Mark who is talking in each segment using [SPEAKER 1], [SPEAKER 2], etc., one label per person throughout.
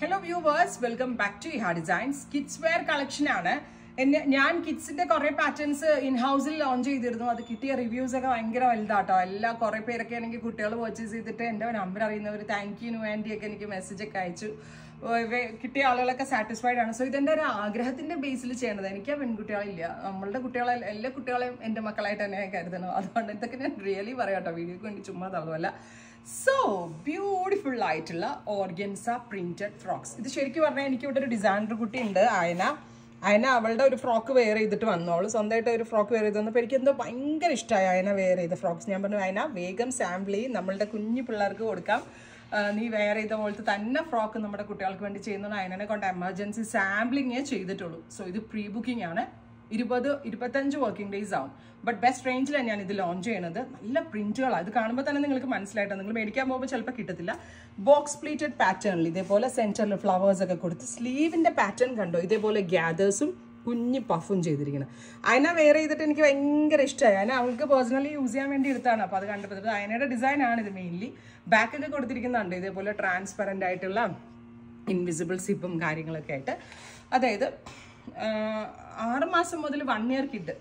[SPEAKER 1] hello viewers welcome back to Eha designs kids wear collection ആണ് എന്നെ ഞാൻ കിഡ്സിന്റെ കുറെ പാറ്റേൺസ് ഇൻ ഹൗസിൽ ലോഞ്ച് ചെയ്തിരുന്നു അത് കിട്ടിയ റിവ്യൂസ് ഒക്കെ ഭയങ്കര വലുതാട്ടോ എല്ലാ കുറെ പേരൊക്കെ ആണെങ്കിൽ കുട്ടികൾ പർച്ചേസ് ചെയ്തിട്ട് എൻ്റെ നമ്പർ അറിയുന്നവർ താങ്ക് യു വേണ്ടി ഒക്കെ എനിക്ക് മെസ്സേജ് ഒക്കെ അയച്ചു ഓ, ഇവ- കിട്ടിയ ആളുകളൊക്കെ സാറ്റിസ്ഫൈഡ് ആണ് സോ ഇതെന്റെ ഒരു ആഗ്രഹത്തിന്റെ ബേസിൽ ചെയ്യണത് എനിക്ക് പെൺകുട്ടികളില്ല നമ്മളുടെ കുട്ടികളെ എല്ലാ കുട്ടികളെയും എൻ്റെ മക്കളായിട്ട് തന്നെ കരുതണം അതുകൊണ്ട് ഇതൊക്കെ ഞാൻ റിയലി പറയാട്ടോ വീഡിയോക്ക് വേണ്ടി ചുമ്മാ തള്ളുമല്ല സോ ബ്യൂട്ടിഫുൾ ആയിട്ടുള്ള ഓർഗൻസ പ്രിന്റഡ് ഫ്രോക്സ് ഇത് ശരിക്കും പറഞ്ഞാൽ എനിക്ക് ഇവിടെ ഒരു ഡിസൈനർ കുട്ടി ഉണ്ട് അയന അയന അവളുടെ ഒരു ഫ്രോക്ക് വെയർ ചെയ്തിട്ട് വന്നു അവൾ സ്വന്തമായിട്ട് ഒരു ഫ്രോക്ക് വെയർ ചെയ്ത് വന്നപ്പോൾ എനിക്ക് എന്തോ ഭയങ്കര ഇഷ്ടമായി അയന വെയർ ചെയ്ത ഫ്രോക്സ് ഞാൻ പറഞ്ഞു അയന വേഗം സാമ്പിൾ ചെയ്യും നമ്മളുടെ കുഞ്ഞു പിള്ളേർക്ക് കൊടുക്കാം ആ, നീ വെയർ ചെയ്ത പോലത്തെ തന്നെ ഫ്രോക്ക് നമ്മുടെ കുട്ടികൾക്ക് വേണ്ടി ചെയ്യുന്നത് അയനെ കൊണ്ട് എമർജൻസി സാമ്പിളിങ്ങേ ചെയ്തിട്ടുള്ളൂ സോ ഇത് പ്രീ ബുക്കിംഗ് ആണ് ഇരുപത് ഇരുപത്തഞ്ച് വർക്കിംഗ് ഡേയ്സ് ആവും ബട്ട് ബെസ്റ്റ് റേഞ്ചിലാണ് ഞാൻ ഇത് ലോഞ്ച് ചെയ്യണത് നല്ല പ്രിന്റുകളാണ് ഇത് കാണുമ്പോൾ തന്നെ നിങ്ങൾക്ക് മനസ്സിലായിട്ട് നിങ്ങൾ മേടിക്കാൻ പോകുമ്പോൾ ചിലപ്പോൾ കിട്ടത്തില്ല ബോക്സ് പ്ലീറ്റഡ് പാറ്റേണിൽ ഇതേപോലെ സെൻറ്ററിൽ ഫ്ലവേഴ്സ് ഒക്കെ കൊടുത്ത് സ്ലീവിൻ്റെ പാറ്റേൺ കണ്ടോ ഇതേപോലെ ഗ്യാദേഴ്സും കുഞ്ഞ് പഫും ചെയ്തിരിക്കണം അയന വെയർ ചെയ്തിട്ട് എനിക്ക് ഭയങ്കര ഇഷ്ടമായി അയന അവൾക്ക് പേഴ്സണലി യൂസ് ചെയ്യാൻ വേണ്ടി എടുത്താണ് അപ്പോൾ അത് കണ്ടപ്പോൾ ഇത് അയനയുടെ ഡിസൈൻ ആണ് ഇത് മെയിൻലി ബാക്കൊക്കെ കൊടുത്തിരിക്കുന്നുണ്ട് ഇതേപോലെ ട്രാൻസ്പെറൻ്റ് ആയിട്ടുള്ള ഇൻവിസിബിൾ സിപ്പും കാര്യങ്ങളൊക്കെ ആയിട്ട് അതായത് ആഹ്, ആറ് മാസം മുതൽ one year kid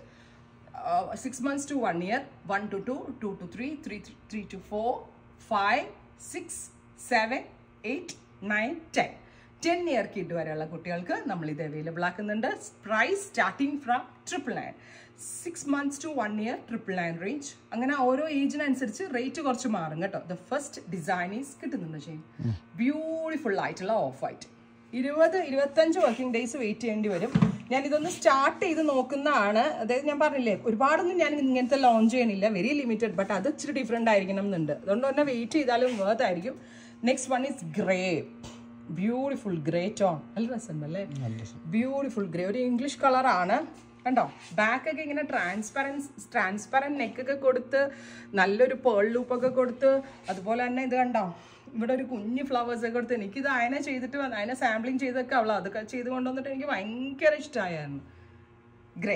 [SPEAKER 1] six months to one year one two two two two three three three two four five six seven eight nine ten ten year kid വരെയുള്ള കുട്ടികൾക്ക് നമ്മൾ ഇത് അവൈലബിൾ ആക്കുന്നുണ്ട് price starting from triple nine six months to one year triple nine range അങ്ങനെ ഓരോ ഏജിനനുസരിച്ച് rate കുറച്ച് മാറും കേട്ടോ ദ ഫസ്റ്റ് ഡിസൈൻ ഈസ് കിട്ടുന്നുണ്ട് ചെയ്യും ബ്യൂട്ടിഫുൾ ആയിട്ടുള്ള ഓഫ് വൈറ്റ് ഇരുപത് ഇരുപത്തഞ്ച് വർക്കിംഗ് ഡേയ്സ് വെയിറ്റ് ചെയ്യേണ്ടി വരും ഞാൻ ഇതൊന്ന് സ്റ്റാർട്ട് ചെയ്ത് നോക്കുന്നതാണ് അതായത് ഞാൻ പറഞ്ഞില്ലേ ഒരുപാടൊന്നും ഞാൻ ഇങ്ങനത്തെ ലോഞ്ച് ചെയ്യണില്ല വെരി ലിമിറ്റഡ് ബട്ട് അത് ഇച്ചിരി ഡിഫറെൻ്റ് ആയിരിക്കണം എന്നുണ്ട് അതുകൊണ്ട് തന്നെ വെയിറ്റ് ചെയ്താലും വേർത്ത് ആയിരിക്കും next one is grey beautiful grey tone നല്ല രസമുണ്ടല്ലേ ബ്യൂട്ടിഫുൾ ഗ്രേ ഒരു ഇംഗ്ലീഷ് കളറാണ് കണ്ടോ ബാക്ക് ഒക്കെ ഇങ്ങനെ ട്രാൻസ്പെറൻസ് ട്രാൻസ്പെറൻറ്റ് നെക്കൊക്കെ കൊടുത്ത് നല്ലൊരു പേൾ ലൂപ്പൊക്കെ കൊടുത്ത് അതുപോലെ തന്നെ ഇത് കണ്ടോ ഇവിടെ ഒരു കുഞ്ഞ് ഫ്ലവേഴ്സ് ഒക്കെ കൊടുത്ത് എനിക്കിത് അയനെ ചെയ്തിട്ട് വന്ന് അതിനെ സാമ്പിളിങ് ചെയ്തൊക്കെ അവളോ അതൊക്കെ ചെയ്ത് കൊണ്ടുവന്നിട്ട് എനിക്ക് ഭയങ്കര ഇഷ്ടമായിരുന്നു ഗ്രേ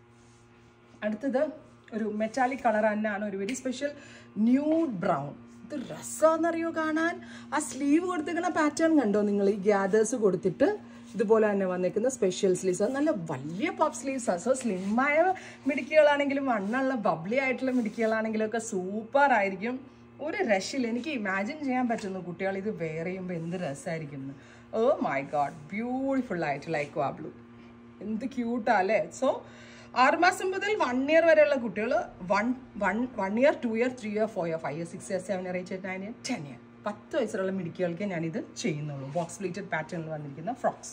[SPEAKER 1] അടുത്തത് ഒരു മെറ്റാലിക് കളർ തന്നെയാണ് ഒരു വെരി സ്പെഷ്യൽ ന്യൂഡ് ബ്രൗൺ ഇത് രസമാണെന്നറിയോ കാണാൻ ആ സ്ലീവ് കൊടുത്തിരിക്കുന്ന പാറ്റേൺ കണ്ടോ നിങ്ങൾ ഈ ഗ്യാദേഴ്സ് കൊടുത്തിട്ട് ഇതുപോലെ തന്നെ വന്നിരിക്കുന്ന സ്പെഷ്യൽ സ്ലീവ്സ് അത് നല്ല വലിയ പഫ് സ്ലീവ്സ് സോ സ്ലിമ്മായ മിടുക്കികളാണെങ്കിലും വണ്ണുള്ള ബബ്ലി ആയിട്ടുള്ള മിടുക്കികളാണെങ്കിലും ഒക്കെ സൂപ്പർ ആയിരിക്കും ഒരു രക്ഷയില്ല എനിക്ക് ഇമാജിൻ ചെയ്യാൻ പറ്റുന്നു കുട്ടികൾ ഇത് വെയർ ചെയ്യുമ്പോൾ എന്ത് രസമായിരിക്കും എന്ന് ഓ മൈ ഗോഡ് ബ്യൂട്ടിഫുൾ ആയിട്ടുള്ള എക്വാ ബ്ലൂ എന്ത് ക്യൂട്ടാ അല്ലേ സോ ആറുമാസം മുതൽ വൺ ഇയർ വരെയുള്ള കുട്ടികൾ one one one year two year three year four year five year six year seven year eight year nine year ten year പത്ത് വയസ്സുള്ള മിടുക്കികൾക്ക് ഞാനിത് ചെയ്യുന്നുള്ളൂ ബോക്സ് പ്ലീറ്റഡ് പാറ്റേണിൽ വന്നിരിക്കുന്ന ഫ്രോക്സ്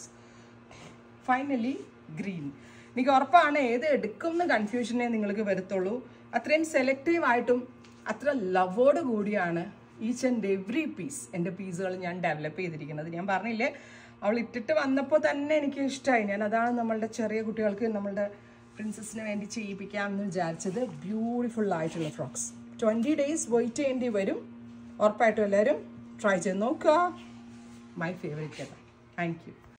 [SPEAKER 1] ഫൈനലി ഗ്രീൻ എനിക്ക് ഉറപ്പാണ് ഏത് എടുക്കും എന്ന് കൺഫ്യൂഷനേ നിങ്ങൾക്ക് വരത്തുള്ളൂ അത്രയും സെലക്റ്റീവ് ആയിട്ടും അത്ര ലവോട് കൂടിയാണ് ഈച്ച് ആൻഡ് എവറി പീസ് എൻ്റെ പീസുകൾ ഞാൻ ഡെവലപ്പ് ചെയ്തിരിക്കുന്നത് ഞാൻ പറഞ്ഞില്ലേ അവൾ ഇട്ടിട്ട് വന്നപ്പോൾ തന്നെ എനിക്ക് ഇഷ്ടമായി ഞാൻ അതാണ് നമ്മളുടെ ചെറിയ കുട്ടികൾക്ക് നമ്മളുടെ പ്രിൻസസിന് വേണ്ടി ചെയ്യിപ്പിക്കാം എന്ന് വിചാരിച്ചത് ബ്യൂട്ടിഫുൾ ആയിട്ടുള്ള ഫ്രോക്സ് ട്വൻറ്റി ഡേയ്സ് വെയിറ്റ് ചെയ്യേണ്ടി വരും ഉറപ്പായിട്ടും എല്ലാവരും ട്രൈ ചെയ്ത് നോക്കുക മൈ ഫേവറേറ്റ് കഥ താങ്ക് യു